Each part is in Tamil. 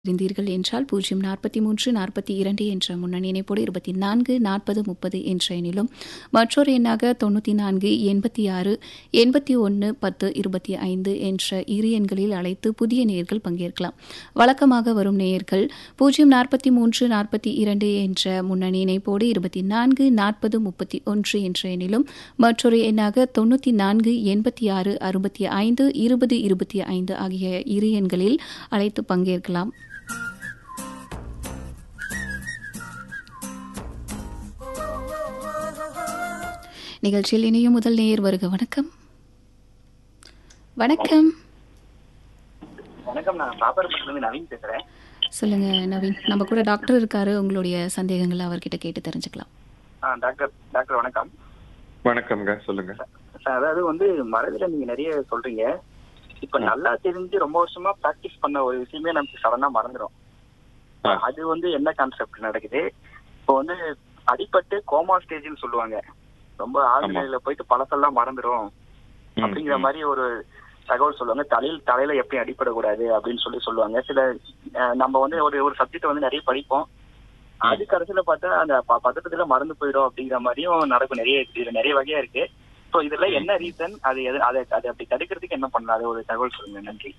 இருந்தீர்கள் என்றால் பூஜ்ஜியம் நாற்பத்தி மூன்று நாற்பத்தி இரண்டு என்ற முன்னணி இணைப்போடு இருபத்தி நான்கு நாற்பது முப்பது என்ற எண்ணிலும் மற்றொரு எண்ணாக தொண்ணூற்றி நான்கு எண்பத்தி ஆறு எண்பத்தி ஒன்று பத்து இருபத்தி ஐந்து என்ற இரு எண்களில் அழைத்து புதிய நேயர்கள் பங்கேற்கலாம் வழக்கமாக வரும் நேயர்கள் பூஜ்ஜியம் நாற்பத்தி மூன்று நாற்பத்தி இரண்டு என்ற முன்னணி இணைப்போடு இருபத்தி நான்கு நாற்பது முப்பத்தி ஒன்று என்ற எண்ணிலும் மற்றொரு எண்ணாக தொண்ணூற்றி நான்கு எண்பத்தி ஆறு அறுபத்தி ஐந்து இருபது இருபத்தி ஐந்து ஆகிய இரு எண்களில் அழைத்து பங்கேற்கலாம் நிகழ்ச்சியில் இணையும் முதல் நேயர் வருக வணக்கம் வணக்கம் வணக்கம் நான் பாப்பரப்பட்டிலிருந்து நவீன் பேசுறேன் சொல்லுங்க நவீன் நம்ம கூட டாக்டர் இருக்காரு உங்களுடைய சந்தேகங்களை அவர்கிட்ட கேட்டு தெரிஞ்சுக்கலாம் ஆ, டாக்டர் டாக்டர் வணக்கம் வணக்கம்ங்க சொல்லுங்க சார், அதாவது வந்து மறதில நீங்க நிறைய சொல்றீங்க இப்ப நல்லா தெரிஞ்சு ரொம்ப வருஷமா பிராக்டிஸ் பண்ண ஒரு விஷயமே நமக்கு சடனா மறந்துடும் ஆ. அது வந்து என்ன கான்செப்ட் நடக்குது இப்போ வந்து அடிபட்டு கோமா ஸ்டேஜ்னு சொல்லுவாங்க ரொம்ப ஆழ்நிலையில போயிட்டு பழசெல்லாம் மறந்துடும் ம், அப்படிங்கிற ம். மாதிரி ஒரு தகவல் சொல்லுவாங்க தலையில் தலையில எப்படி அடிபடக்கூடாது அப்படின்னு சொல்லி சொல்லுவாங்க சில அஹ், நம்ம வந்து ஒரு ஒரு சப்ஜெக்ட் வந்து நிறைய படிப்போம் அது கடைசியில பார்த்தா அந்த ப- பதட்டத்துல மறந்து போயிடும் அப்படிங்கிற மாதிரியும் நடக்கும் நிறைய இருக்கு. இதுல நிறைய வகையா இருக்கு ஸோ இதுல என்ன ரீசன் அது எது அதை அதை அப்படி தடுக்கிறதுக்கு என்ன பண்ணலாம் அது ஒரு தகவல் சொல்லுங்க நன்றி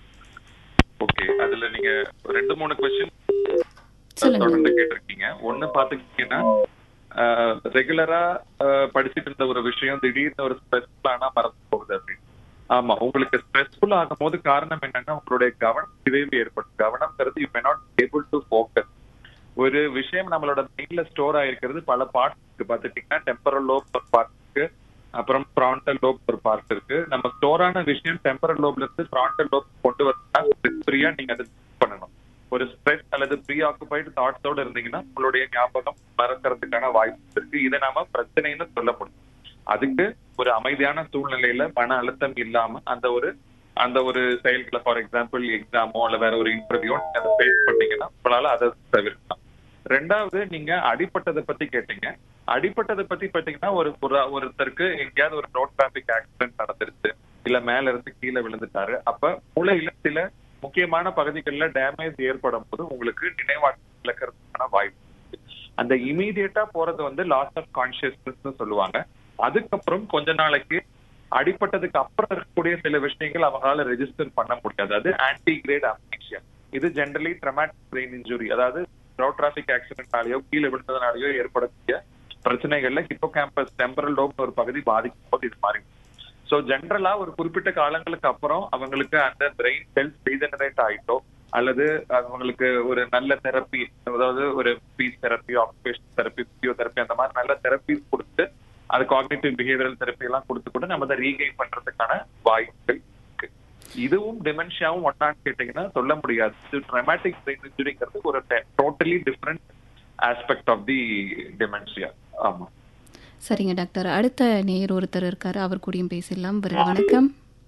ஓகே அதுல நீங்க ரெண்டு மூணு கொஸ்டின் சொல்லுங்க தொடர்ந்து கேட்டிருக்கீங்க ஒண்ணு பாத்துக்கிட்டீங்கன்னா ரெகுலரா படிச்சுட்டு இருந்த ஒரு விஷயம் திடீர்னு ஒரு ஸ்ட்ரெஸ்ஃபுல் ஆனா மறந்து போகுது அப்படின்னு ஆமா உங்களுக்கு ஸ்ட்ரெஸ்ஃபுல் ஆகும் போது காரணம் என்னன்னா உங்களுடைய கவனம் சிதைவு ஏற்படும் கவனம்ங்கிறது you may not able to focus ஒரு விஷயம் நம்மளோட மைண்ட்ல ஸ்டோர் ஆயிருக்கிறது பல பார்ட் இருக்கு பாத்துட்டீங்கன்னா டெம்பரல் லோப் ஒரு பார்ட் இருக்கு அப்புறம் ஃப்ராண்டல் லோப் ஒரு பார்ட் இருக்கு நம்ம ஸ்டோர் ஆன விஷயம் டெம்பரல் லோப்ல இருந்து ஃப்ராண்டல் லோப் கொண்டு வரணும்னா ஸ்ட்ரெஸ் ஃப்ரீயா நீங்க அதை பண்ணணும் ஒரு ஸ்ட்ரெஸ் அல்லது ப்ரீ ஆக்குபைடு தாட்ஸோட இருந்தீங்கன்னா உங்களுடைய ஞாபகம் மறக்கிறதுக்கான வாய்ப்பு இருக்கு இதை நாம பிரச்சனைன்னு சொல்ல முடியும் அதுக்கு ஒரு அமைதியான சூழ்நிலையில மன அழுத்தம் இல்லாம அந்த ஒரு அந்த ஒரு செயல்களை ஃபார் எக்ஸாம்பிள் எக்ஸாமோ அல்ல வேற ஒரு இன்டர்வியூ நீங்க அதை ஃபேஸ் பண்ணீங்கன்னா உங்களால அதை தவிர்க்கலாம் ரெண்டாவது நீங்க அடிப்பட்டதை பத்தி கேட்டீங்க அடிப்பட்டதை பத்தி பாத்தீங்கன்னா ஒரு ஒரு- ஒருத்தருக்கு எங்கேயாவது ஒரு ரோட் டிராபிக் ஆக்சிடென்ட் நடந்துருச்சு இல்ல மேல இருந்து கீழே விழுந்துட்டாரு அப்ப மூளையில சில முக்கியமான பகுதிகளில் டேமேஜ் ஏற்படும் போது உங்களுக்கு நினைவாற்றல் இழக்கிறதுக்கான வாய்ப்பு இருக்கு. அந்த இமீடியட்டா போறது வந்து லாஸ் ஆஃப் கான்சியஸ்னஸ் சொல்லுவாங்க அதுக்கப்புறம் கொஞ்ச நாளைக்கு அடிப்பட்டதுக்கு அப்புறம் இருக்கக்கூடிய சில விஷயங்கள் அவங்களால ரெஜிஸ்டர் பண்ண முடியாது அது ஆன்டி கிரேட் அம்னீஷியா இது ஜென்ரலி ட்ரமாட்டிக் பிரெயின் இன்ஜுரி அதாவது ரோட் டிராபிக் ஆக்சிடென்ட்னாலயோ கீழே விழுந்ததுனாலயோ ஏற்படக்கூடிய பிரச்சனைகள்ல ஹிப்போ கேம்பஸ் டெம்பரல் லோப்னு ஒரு பகுதி பாதிக்கும் போது இது மாறி சோ ஜென்ரலா ஒரு குறிப்பிட்ட காலங்களுக்கு அப்புறம் அவங்களுக்கு அந்த பிரெயின் செல்ஸ் ரீஜெனரேட் ஆயிட்டோ அல்லது அவங்களுக்கு ஒரு நல்ல தெரப்பி அதாவது ஒரு speech therapy occupation therapy physiotherapy அந்த மாதிரி நல்ல தெரப்பிஸ் கொடுத்து அது காக்னிட்டிவ் பிஹேவியரல் தெரப்பி எல்லாம் கொடுத்து கூட நம்ம அதை ரீகெயின் பண்றதுக்கான வாய்ப்புகள் இருக்கு இதுவும் டிமென்ஷியாவும் ஒன்னான்னு கேட்டீங்கன்னா சொல்ல முடியாது இது ட்ரமாட்டிக் பிரெயின் இன்ஜுரிங்கிறது ஒரு totally different aspect of the dementia ஆமா சரிங்க டாக்டர் அடுத்த நேயர் ஒருத்தர் இருக்காரு அவர் கூடயும் பேசிடலாம் வருக வணக்கம்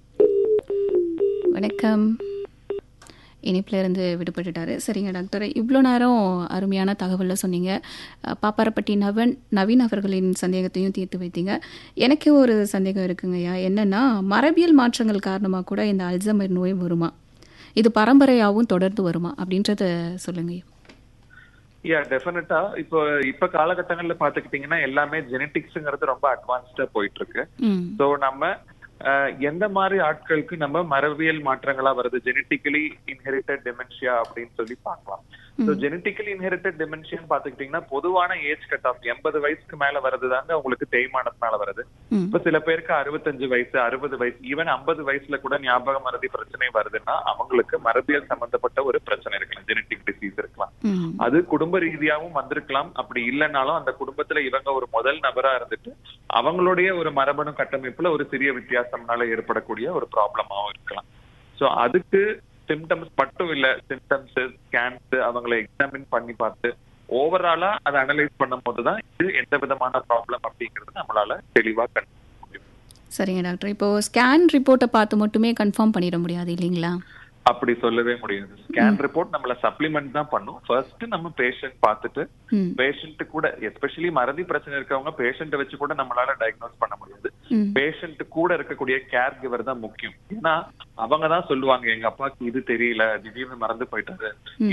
வணக்கம் இனிப்புல இருந்து விடுபட்டுட்டாரு சரிங்க டாக்டர் இவ்வளோ நேரம் அருமையான தகவலை சொன்னீங்க அஹ், பாப்பாரப்பட்டி நவன் நவீன் அவர்களின் சந்தேகத்தையும் தீர்த்து வைத்தீங்க எனக்கு ஒரு சந்தேகம் இருக்குங்கய்யா என்னன்னா மரபியல் மாற்றங்கள் காரணமாக கூட இந்த அல்சைமர் நோய் வருமா இது பரம்பரையாகவும் தொடர்ந்து வருமா அப்படின்றத சொல்லுங்க யா டெஃபினட்டா இப்போ இப்ப காலகட்டங்கள்ல பாத்துக்கிட்டீங்கன்னா எல்லாமே ஜெனட்டிக்ஸ்ங்கிறது ரொம்ப அட்வான்ஸ்டா போயிட்டு இருக்கு ம் சோ நம்ம அஹ், எந்த மாதிரி ஆட்களுக்கு நம்ம மரபியல் மாற்றங்களா வருது ஜெனட்டிக்கலி இன்ஹெரிட்டட் டெமென்ஷியா அப்படின்னு சொல்லி பார்க்கலாம் ஸோ ஜெனட்டிக்கலி இன்ஹெரிட்டட் டெமென்ஷியான்னு பாத்துக்கிட்டீங்கன்னா பொதுவான ஏஜ் கட் ஆஃப் எண்பது வயசுக்கு மேல வருது தாங்க உங்களுக்கு தேய்மானத்தினால வருது ம் இப்ப சில பேருக்கு அறுபத்தஞ்சு வயசு அறுபது வயசு ஈவன் ஐம்பது வயசுல கூட ஞாபக மறதி பிரச்சனை வருதுன்னா அவங்களுக்கு மரபியல் சம்பந்தப்பட்ட ஒரு பிரச்சனை இருக்கலாம் ஜெனட்டிக் டிசீஸ் இருக்கலாம் ம் அது குடும்ப ரீதியாவும் வந்திருக்கலாம் அப்படி இல்லைனாலும் அந்த குடும்பத்துல இவங்க ஒரு முதல் நபரா இருந்துட்டு அவங்களுடைய ஒரு மரபணு கட்டமைப்புல ஒரு சிறிய வித்தியாசம்னால ஏற்படக்கூடிய ஒரு ப்ராப்ளமாவும் இருக்கலாம் சோ அதுக்கு சிம்டம்ஸ் மட்டும் இல்ல சிம்டம்ஸ் ஸ்கேன்ஸ் அவங்களை எக்ஸாமின் பண்ணி பார்த்து ஓவராலா அதை அனலைஸ் பண்ணும் போதுதான் இது எந்த விதமான ப்ராப்ளம் அப்படிங்கறது நம்மளால தெளிவா கண்டுபிடிக்க முடியும் சரிங்க டாக்டர் இப்போ ஸ்கேன் ரிப்போர்ட்டை பார்த்து மட்டுமே கன்ஃபார்ம் பண்ணிட முடியாது இல்லைங்களா அப்படி சொல்லவே முடியாது ஸ்கேன் ரிப்போர்ட் நம்மள சப்ளிமெண்ட் தான் பண்ணும் ஃபர்ஸ்ட் நம்ம பேஷண்ட் பார்த்துட்டு ம் பேஷண்ட் கூட எஸ்பெஷலி மறதி பிரச்சனை இருக்கவங்க பேஷண்ட்டை வச்சு கூட நம்மளால டயக்னோஸ் பண்ண முடியாது ம் பேஷண்ட் கூட இருக்கக்கூடிய கேர் கிவர் தான் முக்கியம் ஏன்னா அவங்க தான் சொல்லுவாங்க எங்க அப்பாவுக்கு இது தெரியல திடீர்னு மறந்து போயிட்டாரு